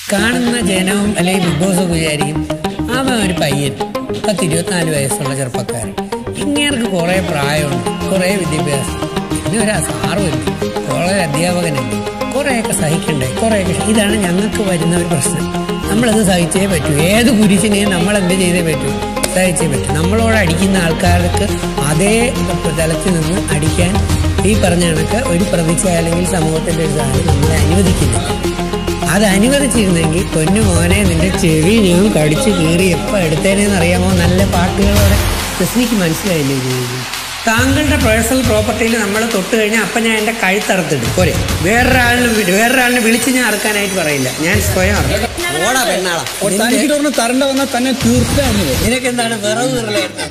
കാണുന്ന ജനവും അല്ലെങ്കിൽ ബിഗ് ബോസ് ഒക്കെ വിചാരിക്കും അവൻ ഒരു പയ്യൻ പത്ത് ഇരുപത്തിനാല് വയസ്സുള്ള ചെറുപ്പക്കാരൻ ഇങ്ങേർക്ക് കുറേ പ്രായമുണ്ട് കുറേ വിദ്യാഭ്യാസം പിന്നെ ഒരു സാറുമില്ല കോളേജ് അധ്യാപകനുണ്ട് കുറേയൊക്കെ സഹിക്കണ്ടേ കുറേയൊക്കെ ക്ഷ- ഇതാണ് ഞങ്ങൾക്ക് വരുന്ന ഒരു പ്രശ്നം നമ്മളത് സഹിച്ചേ പറ്റൂ ഏത് കുരിശിനെയും നമ്മൾ എന്ത് ചെയ്തേ പറ്റൂ സഹിച്ചേ പറ്റൂ നമ്മളോട് അടിക്കുന്ന ആൾക്കാർക്ക് അതേ തലത്തിൽ നിന്ന് അടിക്കാൻ ഈ പറഞ്ഞ കണക്ക് ഒരു പ്രതിച്ഛ അല്ലെങ്കിൽ സമൂഹത്തിൻ്റെ ഒരു സാധനം നമ്മളെ അനുവദിക്കുന്നില്ല അത് അനുവദിച്ചിരുന്നെങ്കിൽ പൊന്നു മോനെ നിന്റെ ചെവി ഞാൻ കടിച്ചു കീറി എപ്പോൾ എടുത്തേനെന്ന് അറിയാമോ നല്ല പാട്ടുകളോടെ രശ്മിക്ക് മനസ്സിലായില്ലേ ഇത്? താങ്കളുടെ പേഴ്സണൽ പ്രോപ്പർട്ടിയിൽ നമ്മൾ തൊട്ട് കഴിഞ്ഞാൽ അപ്പം ഞാൻ എൻ്റെ കഴുത്തറുത്തിടും പോരെ വേറൊരാളിനെ വി- വേറൊരാളിനെ വിളിച്ച് ഞാൻ അറുക്കാനായിട്ട് പറയില്ല ഞാൻ സ്വയം അറുക്കും ഓടാ പെണ്ണാളാ തനിക്ക് തുറന്ന് തരണ്ട വന്നാൽ തന്നെ തീർത്തായിരുന്നു നിനക്ക് എന്താണ് വിറവ് വിറലായിരുന്നു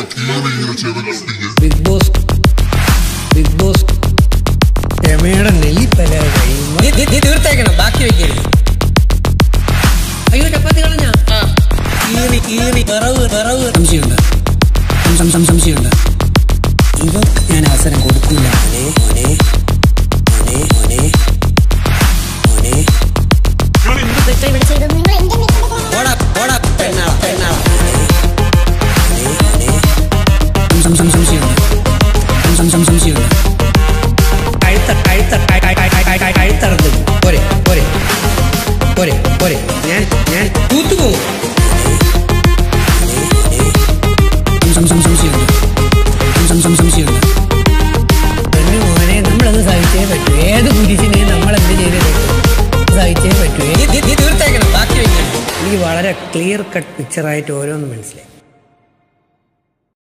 ബിഗ് ബോസ് ബിഗ് ബോസ് രമയുടെ നെല്ലിപ്പല കഴിയുമ്പോൾ നീ- നീ- നീ തീർത്തേക്കണം ബാക്കി വെക്കരുത് അയ്യോ ചപ്പാത്തി കളഞ്ഞ കീറി കീറി വിറവ് വിറവ് സംശയമുണ്ട് സം- സം- സം- സംശയമുണ്ട് ഇവർക്ക് ഞാൻ അവസരം കൊടുക്കില്ല മോനെ മോനെ മോനെ മോനെ മോനെ ഓടാ ഓടാ പെണ്ണാള പെണ്ണാള മോനെ മോനെ സം- സം- സംശയമുണ്ട് സം- സം- സം- സംശയമുണ്ട് കഴുത്ത കഴുത്ത കഴുത്തറുത്ത് പോരെ പോരെ പോരെ പോരെ ഞാൻ ഞാൻ തൂത്തുപോകും പൊന്നു മോനെ നമ്മളത് സഹിച്ചേ പറ്റൂ ഏത് കുരിശിനെയും നമ്മൾ എന്ത് ചെയ്തേ പറ്റൂ സഹിച്ചേ പറ്റൂ നീ തീർത്തേക്കണം ബാക്കി വെക്കണം എനിക്ക് വളരെ ക്ലിയർ കട്ട് പിക്ചറായിട്ട് ഓരോന്ന് മനസ്സിലായി